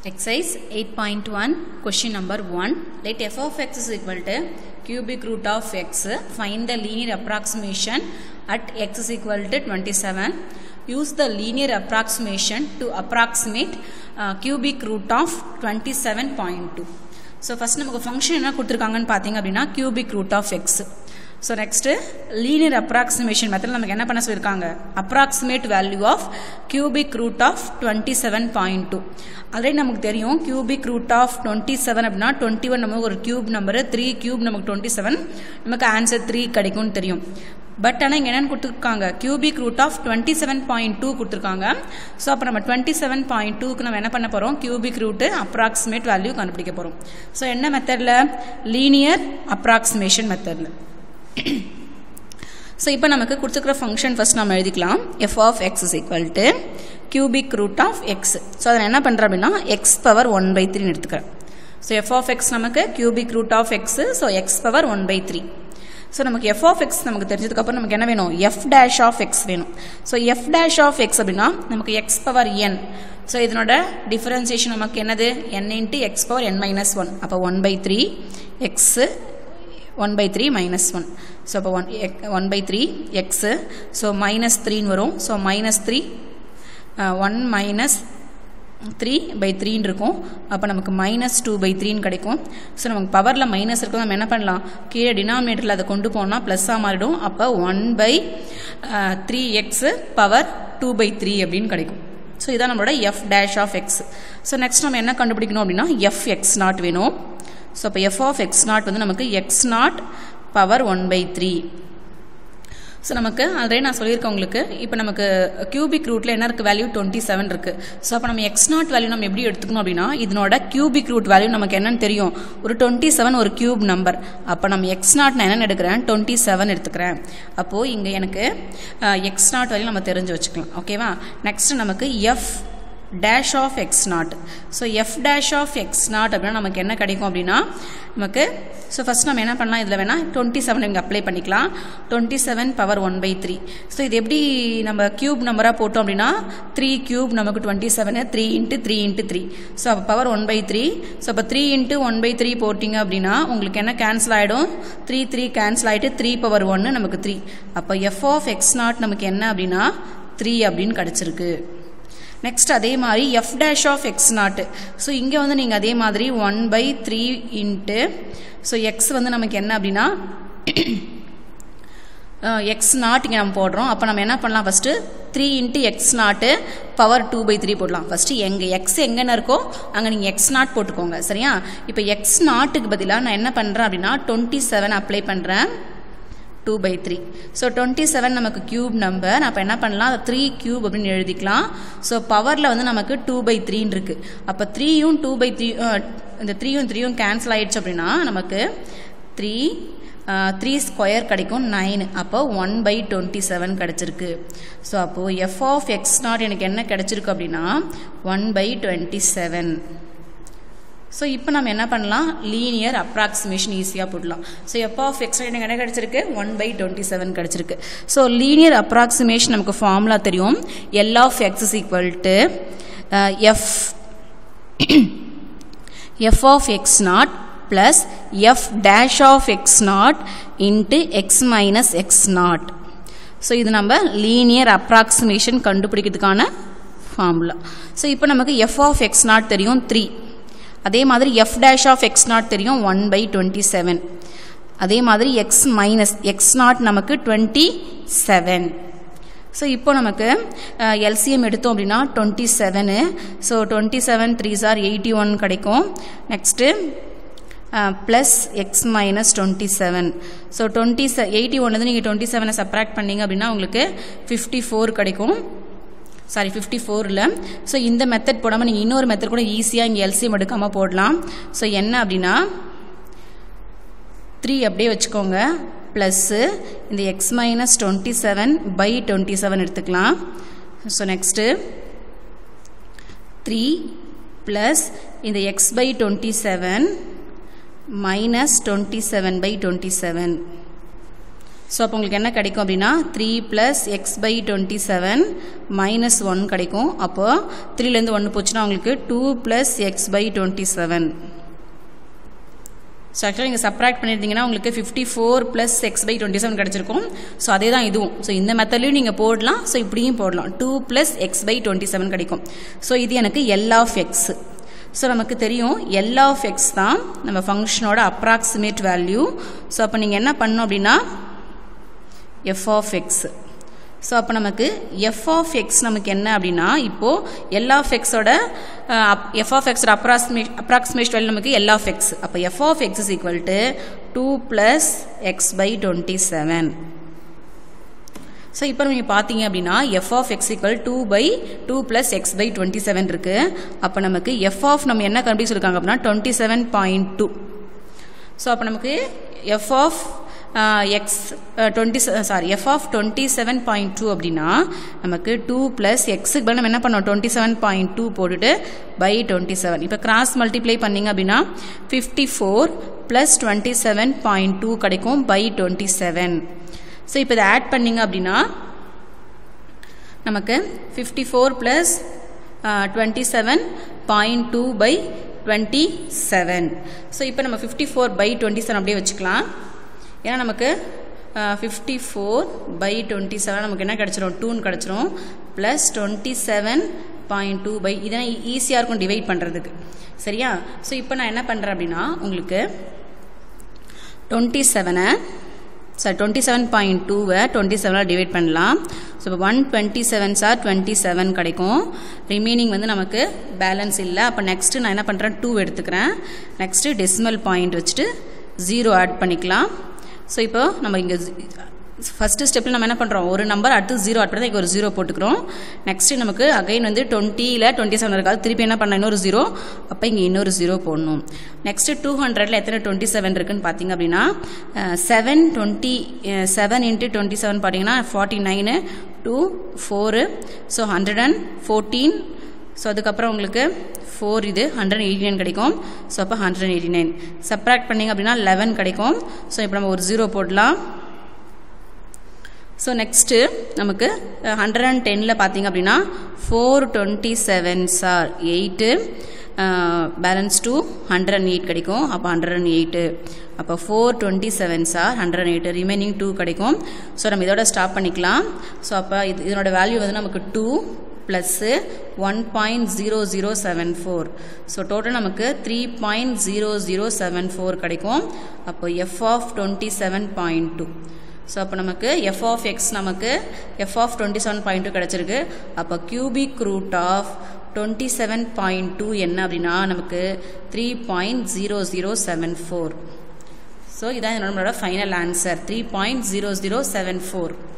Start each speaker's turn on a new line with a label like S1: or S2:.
S1: Exercise 8.1 question number 1 let f of x is equal to cubic root of x find the linear approximation at x is equal to 27 use the linear approximation to approximate uh, cubic root of 27.2 so first நமக்கு function என்ன கொடுத்துருக்காங்கன்னு பார்த்தீங்க அப்படின்னா cubic root of x so next linear approximation method நமக்கு என்ன பண்ண சொல்லியிருக்காங்க approximate value of cubic root of twenty seven point two already நமக்கு தெரியும் cubic root of twenty seven அப்படின்னா டுவெண்ட்டி ஒன் நமக்கு ஒரு கியூப் நம்பரு த்ரீ கியூப் நமக்கு டுவெண்ட்டி செவன் நமக்கு ஆன்சர் த்ரீ கிடைக்கும்னு தெரியும் பட் ஆனால் இங்கே என்னென்னு கொடுத்துருக்காங்க cubic root of twenty seven point two கொடுத்துருக்காங்க ஸோ அப்போ நம்ம டுவெண்ட்டி செவன் பாயிண்ட் டூக்கு நம்ம என்ன பண்ண போகிறோம் கியூபிக் ரூட்டு அப்ராக்சிமேட் வேல்யூ கண்டுபிடிக்க போகிறோம் ஸோ என்ன மெத்தடில் லீனியர் அப்ராக்சிமேஷன் மெத்தடில் ஸோ இப்போ நமக்கு கொடுத்துருக்கிற ஃபங்க்ஷன் ஃபஸ்ட் நம்ம எழுதிக்கலாம் f of x is equal to cubic root of x so அதை என்ன பண்ணுறேன் அப்படின்னா எக்ஸ் பவர் ஒன் பை த்ரீன்னு எடுத்துக்கிறேன் ஸோ எஃப் ஆஃப் எக்ஸ் நமக்கு cubic root of x so x power one by three so நமக்கு எஃப் ஆஃப் எக்ஸ் நமக்கு தெரிஞ்சதுக்கப்புறம் நமக்கு என்ன வேணும் எஃப் டேஷ் ஆஃப் எக்ஸ் வேணும் so f dash of x அப்படின்னா நமக்கு எக்ஸ் பவர் என் ஸோ இதனோட டிஃபரன்சியேஷன் நமக்கு என்னது n into x power n minus one அப்போ one by three x one by three minus one so அப்போ one egg one by three x so minus த்ரீன்னு வரும் so minus three one minus three by த்ரீன்னு இருக்கும் அப்போ நமக்கு minus two by த்ரீன்னு கிடைக்கும் ஸோ நமக்கு பவரில் மைனஸ் இருக்கும் நம்ம என்ன பண்ணலாம் கீழே டினாமினேட்டரில் அதை கொண்டு போனால் ப்ளஸ்ஸாக மாறிடும் அப்போ one by three x power two by three அப்படின்னு கிடைக்கும் ஸோ இதான் நம்மளோட f dash of x so next நம்ம என்ன கண்டுபிடிக்கணும் அப்படின்னா எஃப் எக்ஸ் நாட் வேணும் ஸோ அப்போ எஃப் ஆஃப் எக்ஸ் நாட் வந்து நமக்கு x naught power one by three so நமக்கு ஆல்ரெடி நான் சொல்லியிருக்கேன் உங்களுக்கு இப்போ நமக்கு கியூபிக் ரூட்டில் என்ன இருக்குது வேல்யூ டுவெண்ட்டி செவன் இருக்குது ஸோ அப்போ நம்ம எக்ஸ் நாட் வேல்யூ நம்ம எப்படி எடுத்துக்கணும் அப்படின்னா இதனோட கியூபிக் ரூட் வேல்யூ நமக்கு என்னன்னு தெரியும் ஒரு டுவெண்ட்டி செவன் ஒரு கியூப் நம்பர் அப்போ நம்ம எக்ஸ் நாட் நான் என்ன எடுக்கிறேன் டுவெண்ட்டி செவன் எடுத்துக்கிறேன் அப்போது இங்கே எனக்கு எக்ஸ் நாட் வேல்யூ நம்ம தெரிஞ்சு வச்சுக்கலாம் ஓகேவா நெக்ஸ்ட் நமக்கு f dash of x naught so f dash of x naught அப்படின்னா நமக்கு என்ன கிடைக்கும் அப்படின்னா நமக்கு ஸோ ஃபஸ்ட் நம்ம என்ன பண்ணலாம் இதில் வேணால் டுவெண்ட்டி செவன் இங்கே அப்ளை பண்ணிக்கலாம் twenty seven power one by three so இது எப்படி நம்ம கியூப் நம்பராக போட்டோம் அப்படின்னா த்ரீ கியூப் நமக்கு twenty seven three into three into three so அப்போ power one by three so அப்போ three into one by three போட்டிங்க அப்படின்னா உங்களுக்கு என்ன கேன்சல் ஆகிடும் த்ரீ த்ரீ கேன்சல் ஆகிட்டு த்ரீ பவர் ஒன்று நமக்கு த்ரீ அப்போ எஃப் ஆஃப் எக்ஸ் நாட் நமக்கு என்ன அப்படின்னா த்ரீ அப்படின்னு கிடச்சிருக்கு நெக்ஸ்ட் அதே மாதிரி f dash of x naught so இங்கே வந்து நீங்கள் அதே மாதிரி one by three into so x வந்து நமக்கு என்ன அப்படின்னா எக்ஸ் நாட் இங்கே நம்ம போடுறோம் அப்போ நம்ம என்ன பண்ணலாம் first three into x naught power two by three போடலாம் ஃபஸ்ட்டு எங்கே எக்ஸ் எங்கன்னு இருக்கோ அங்கே நீங்கள் எக்ஸ் நாட் போட்டுக்கோங்க சரியா இப்போ எக்ஸ் நாட்டுக்கு பதிலாக நான் என்ன பண்ணுறேன் அப்படின்னா டுவெண்ட்டி செவன் அப்ளை பண்ணுறேன் two by three so twenty seven நமக்கு கியூப் நம்பர் அப்போ என்ன பண்ணலாம் அதை த்ரீ கியூப் அப்படின்னு எழுதிக்கலாம் ஸோ பவரில் வந்து நமக்கு டூ பை த்ரீன்னு இருக்குது அப்போ த்ரீயும் டூ பை த்ரீ இந்த த்ரீயும் த்ரீயும் கேன்சல் ஆயிடுச்சு அப்படின்னா நமக்கு த்ரீ த்ரீ ஸ்கொயர் கிடைக்கும் நைன் அப்போ ஒன் பை டுவெண்ட்டி செவன் கிடச்சிருக்கு ஸோ அப்போது எஃப் ஆஃப் எக்ஸ் நாட் எனக்கு என்ன கிடச்சிருக்கு அப்படின்னா one by twenty seven so இப்போ நம்ம என்ன பண்ணலாம் லீனியர் அப்ராக்சிமேஷன் ஈஸியாக போடலாம் ஸோ எப்போ ஆஃப் எக்ஸ் எனக்கு என்ன கிடச்சிருக்கு ஒன் பை டுவெண்ட்டி செவன் கிடச்சிருக்கு ஸோ லீனியர் அப்ராக்சிமேஷன் நமக்கு ஃபார்முலா தெரியும் L of x is equal to f f of x naught plus f dash of x naught into x minus x naught so இது நம்ம linear approximation கண்டுபிடிக்கிறதுக்கான formula so இப்போ நமக்கு f of x naught தெரியும் three அதே மாதிரி f dash of x naught தெரியும் one by twenty seven அதே மாதிரி எக்ஸ் மைனஸ் எக்ஸ் நாட் நமக்கு டுவெண்ட்டி செவன் ஸோ இப்போ நமக்கு எல்சிஎம் எடுத்தோம் அப்படின்னா twenty seven so twenty seven three சார் எயிட்டி ஒன் கிடைக்கும் next plus x minus twenty seven so twenty செ எயிட்டி ஒன் வந்து நீங்கள் டுவெண்ட்டி செவனை சப்ராக்ட் பண்ணிங்க அப்படின்னா உங்களுக்கு ஃபிஃப்டி ஃபோர் கிடைக்கும் சாரி ஃபிஃப்டி ஃபோரில் ஸோ இந்த மெத்தட் போடாமல் நீங்கள் இன்னொரு மெத்தட் கூட ஈஸியாக இங்கே எல்சிஎம் எடுக்காமல் போடலாம் ஸோ என்ன அப்படின்னா த்ரீ அப்படியே வச்சுக்கோங்க ப்ளஸ்ஸு இந்த x minus twenty seven by twenty seven எடுத்துக்கலாம் ஸோ நெக்ஸ்ட்டு த்ரீ ப்ளஸ் இந்த x by twenty seven minus twenty seven by twenty seven so அப்போ உங்களுக்கு என்ன கிடைக்கும் அப்படின்னா three plus x by twenty seven minus one கிடைக்கும் அப்போ த்ரீலேருந்து ஒன்று போச்சுன்னா உங்களுக்கு two plus x by twenty seven so ஆக்சுவலாக நீங்கள் சப்ராக்ட் பண்ணியிருந்தீங்கன்னா உங்களுக்கு fifty four plus x by twenty seven கிடச்சிருக்கும் ஸோ அதே தான் இதுவும் ஸோ இந்த மெத்தட்லையும் நீங்கள் போடலாம் ஸோ இப்படியும் போடலாம் two plus x by twenty seven கிடைக்கும் ஸோ இது எனக்கு எல் ஆஃப் எக்ஸ் ஸோ நமக்கு தெரியும் எல் ஆஃப் எக்ஸ் தான் நம்ம ஃபங்க்ஷனோட அப்ராக்சிமேட் வேல்யூ ஸோ அப்போ நீங்கள் என்ன பண்ணணும் அப்படின்னா எஃப் ஆஃப் எக்ஸ் ஸோ அப்போ நமக்கு எஃப் ஆஃப் எக்ஸ் நமக்கு என்ன அப்படின்னா இப்போது எல் ஆஃப் எக்ஸோட எஃப் ஆஃப் எக்ஸோட அப்ராக்சிமே அப்ராக்சிமேட் வேல்யூ நமக்கு எல் ஆஃப் எக்ஸ் அப்போ f of x is equal to two plus x by twenty seven so இப்போ நீங்கள் பார்த்தீங்க அப்படின்னா f of x equal to by two plus x by twenty seven இருக்குது அப்போ நமக்கு எஃப் ஆஃப் நம்ம என்ன கண்டுபிடிச்சிருக்காங்க அப்படின்னா twenty seven point two so அப்போ நமக்கு f of x twenty sorry f of twenty seven point two அப்படின்னா நமக்கு டூ ப்ளஸ் எக்ஸுக்கு பதில் நம்ம என்ன பண்ணோம் டுவெண்ட்டி செவன் பாயிண்ட் டூ போட்டுட்டு பை டுவெண்ட்டி செவன் இப்போ கிராஸ் மல்டிப்ளை பண்ணிங்க அப்படின்னா fifty four plus twenty seven point two கிடைக்கும் பை டுவெண்ட்டி செவன் ஸோ இப்போ இதை ஆட் பண்ணிங்க அப்படின்னா நமக்கு fifty four plus twenty seven point two by twenty seven so இப்போ நம்ம fifty four by twenty seven அப்படியே வச்சுக்கலாம் ஏன்னா நமக்கு fifty four by twenty seven நமக்கு என்ன கிடச்சிரும் டூன்னு கிடச்சிரும் plus twenty seven point two by இதெல்லாம் ஈஸியாக இருக்கும் டிவைட் பண்ணுறதுக்கு சரியா ஸோ இப்போ நான் என்ன பண்ணுறேன் அப்படின்னா உங்களுக்கு டுவெண்ட்டி செவனை சார் டுவெண்ட்டி செவன் பாயிண்ட் டூவை டுவெண்ட்டி செவனில் டிவைட் பண்ணலாம் ஸோ இப்போ ஒன் டுவெண்ட்டி செவன் சார் டுவெண்ட்டி செவன் கிடைக்கும் ரிமைனிங் வந்து நமக்கு பேலன்ஸ் இல்லை அப்போ நெக்ஸ்ட்டு நான் என்ன பண்ணுறேன் டூ எடுத்துக்கிறேன் நெக்ஸ்ட்டு டெசிமல் பாயிண்ட் வச்சுட்டு ஜீரோ ஆட் பண்ணிக்கலாம் ஸோ இப்போ நம்ம இங்கே ஃபஸ்ட்டு ஸ்டெப்பில் நம்ம என்ன பண்ணுறோம் ஒரு நம்பர் அடுத்து ஜீரோ ஆட் பண்ணி இங்கே ஒரு ஜீரோ போட்டுக்கிறோம் நெக்ஸ்ட்டு நமக்கு அகைன் வந்து டுவெண்ட்டியில் டுவெண்ட்டி செவன் இருக்காது திருப்பி என்ன பண்ண இன்னொரு ஜீரோ அப்போ இங்கே இன்னொரு ஜீரோ போடணும் நெக்ஸ்ட்டு டூ ஹண்ட்ரடில் எத்தனை டுவெண்ட்டி செவன் இருக்குன்னு பார்த்தீங்க அப்படின்னா seven twenty seven into twenty seven பார்த்தீங்கன்னா forty nine two four so hundred and fourteen so அதுக்கப்புறம் உங்களுக்கு ஃபோர் இது ஹண்ட்ரட் எயிட்டி நைன் கிடைக்கும் ஸோ அப்போ ஹண்ட்ரட் எயிட்டி நைன் சப்ராக்ட் பண்ணிங்க அப்படின்னா லெவன் கிடைக்கும் ஸோ இப்போ நம்ம ஒரு ஜீரோ போடலாம் ஸோ நெக்ஸ்ட்டு நமக்கு ஹண்ட்ரட் அண்ட் டெனில் பார்த்தீங்க அப்படின்னா ஃபோர் டுவெண்ட்டி செவன் சார் eight balance two hundred and eight கிடைக்கும் அப்போ ஹண்ட்ரட் அண்ட் எயிட்டு அப்போ ஃபோர் டுவெண்ட்டி செவன் சார் hundred and eight remaining two கிடைக்கும் ஸோ நம்ம இதோட ஸ்டாப் பண்ணிக்கலாம் ஸோ அப்போ இது இதனோட வேல்யூ வந்து நமக்கு two plus one point zero zero seven four so total நமக்கு three point zero zero seven four கிடைக்கும் அப்போ f of twenty seven point two so அப்போ நமக்கு எஃப் ஆஃப் எக்ஸ் நமக்கு f of twenty seven point two கிடச்சிருக்கு அப்போ cubic root of twenty seven point two என்ன அப்படின்னா நமக்கு three point zero zero seven four so இதான் நம்மளோட final answer three point zero zero seven four